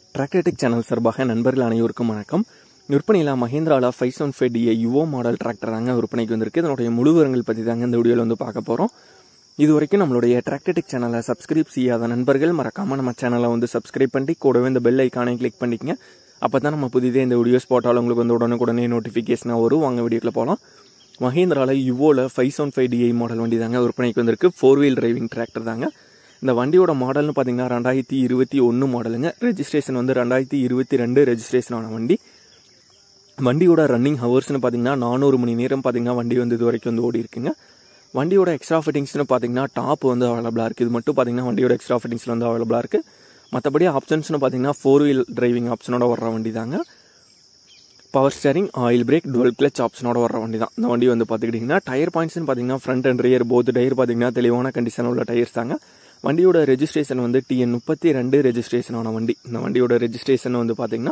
Tractor Tech channel சார்பாக நண்பர்கள் அனைவருக்கும் வணக்கம் விற்பனையில் மஹேந்திராவில் five seven five DA Yuvo model tractor தாங்க விற்பனைக்கு வந்திருக்கு இதனுடைய முழு விவரங்கள் பற்றி தாங்க இந்த வீடியோவில் வந்து பார்க்க போகிறோம் இது வரைக்கும் நம்மளுடைய டிராக்டர்டெக் சேனலை சப்ஸ்கிரைப் செய்யாத நண்பர்கள் மறக்காமல் நம்ம சேனலை வந்து சப்ஸ்கிரைப் பண்ணி கூடவே இந்த பெல் ஐக்கானை கிளிக் பண்ணிக்கங்க அப்போ தான் நம்ம புதிதே இந்த வீடியோஸ் போட்டாலும் உங்களுக்கு வந்து உடனுக்குடனே நோட்டிஃபிகேஷனாக வரும் வாங்க வீடியோக்குள்ள போகலாம் மஹேந்திராவில் யுவோவில் five seven five DI model வண்டி தாங்க விற்பனைக்கு வந்திருக்கு ஃபோர் வீல் டிரைவிங் டிராக்டர் தாங்க இந்த வண்டியோட மாடல்னு பார்த்தீங்கன்னா ரெண்டாயிரத்தி இருபத்தி ஒன்று மாடலுங்க ரெஜிஸ்ட்ரேஷன் வந்து ரெண்டாயிரத்தி இருபத்தி ரெண்டு ரெஜிஸ்ட்ரேஷனான வண்டி வண்டியோட ரன்னிங் ஹவர்ஸ்னு பார்த்தீங்கன்னா நானூறு மணி நேரம் பார்த்தீங்கன்னா வண்டி வந்து இது வரைக்கும் வந்து ஓடி இருக்குங்க வண்டியோட எக்ஸ்ட்ரா ஃபிட்டிங்ஸ்னு பார்த்தீங்கன்னா டாப் வந்து அவைலபிளாக இருக்குது இது மட்டும் பார்த்தீங்கன்னா வண்டியோட எக்ஸ்ட்ரா ஃபிட்டிங்ஸில் வந்து அவைலபிளாக இருக்குது மற்றபடி ஆப்ஷன்ஸ்னு பார்த்தீங்கன்னா ஃபோர் வீல் டிரைவிங் ஆப்ஷனோட வர்ற வண்டி தாங்க power steering oil brake dual clutch ஆப்ஷனோட வர வண்டி தான் இந்த வண்டி வந்து பார்த்துக்கிட்டிங்கன்னா டயர் பாயிண்ட்ஸ்னு பார்த்தீங்கன்னா front and rear both tyre பார்த்தீங்கன்னா தெளிவான கண்டிஷன் உள்ள டயர்ஸ் தாங்க வண்டியோட ரெஜிஸ்ட்ரேஷன் வந்து டிஎன் முப்பத்தி ரெண்டு ரெஜிஸ்ட்ரேஷன் ஆன வண்டி இந்த வண்டியோட ரெஜிஸ்ட்ரேஷன் வந்து பார்த்தீங்கன்னா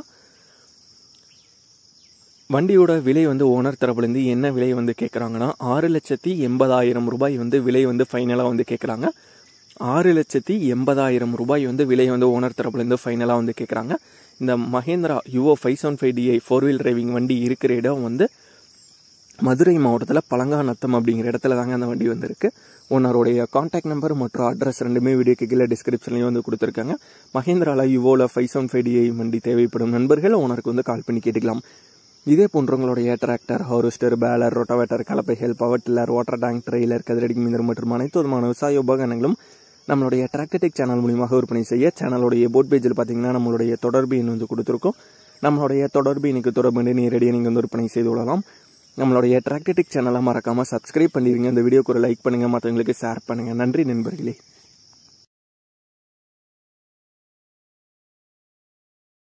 வண்டியோட விலை வந்து ஓனர் தரப்புலேருந்து என்ன விலை வந்து கேட்குறாங்கன்னா ஆறு லட்சத்தி எண்பதாயிரம் ரூபாய் வந்து விலை வந்து ஃபைனலாக வந்து கேட்குறாங்க ஆறு லட்சத்தி எண்பதாயிரம் ரூபாய் வந்து விலை வந்து ஓனர் தரப்புலேருந்து ஃபைனலாக வந்து கேட்குறாங்க இந்த Mahindra Yuvo five seven five DI four wheel driving வண்டி இருக்கிற இடம் வந்து மதுரை மாவட்டத்தில் பழங்காநத்தம் அப்படிங்கிற இடத்துல தாங்க அந்த வண்டி வந்திருக்கு ஓனருடைய காண்டாக்ட் நம்பர் மற்றும் அட்ரஸ் ரெண்டுமே வீடியோக்கு கீழே டிஸ்கிரிப்ஷன்லையும் வந்து கொடுத்துருக்காங்க மஹேந்திராவில் யுவோவில் ஃபைவ் செவன் ஃபைவ் டிஐ வண்டி தேவைப்படும் நண்பர்கள் ஓனருக்கு வந்து கால் பண்ணி கேட்டுக்கலாம் இதே போன்றவங்களுடைய டிராக்டர் ஹார்வெஸ்டர் பேலர் ரொட்டவேட்டர் கலப்பைகள் power tiller water tank trailer கதிரடி மீந்தர் மற்றும் அனைத்து விதமான விவசாய உபகரணங்களும் நம்மளுடைய டிராக்டர்டெக் சேனல் மூலியமாக விற்பனை செய்ய சேனலுடைய போட் பேஜில் பார்த்தீங்கன்னா நம்மளுடைய தொடர்பு எண் வந்து கொடுத்துருக்கோம் நம்மளுடைய தொடர்பு எனக்கு தொடர்பு நேரடியாக நீங்கள் வந்து விற்பனை செய்து கொள்ளலாம் நம்மளுடைய டிராக்டர்டெக் சேனலை மறக்காமல் சப்ஸ்கிரைப் பண்ணிடுங்க இந்த வீடியோக்கு ஒரு லைக் பண்ணுங்கள் மற்றவங்களுக்கு ஷேர் பண்ணுங்கள் நன்றி நண்பர்களே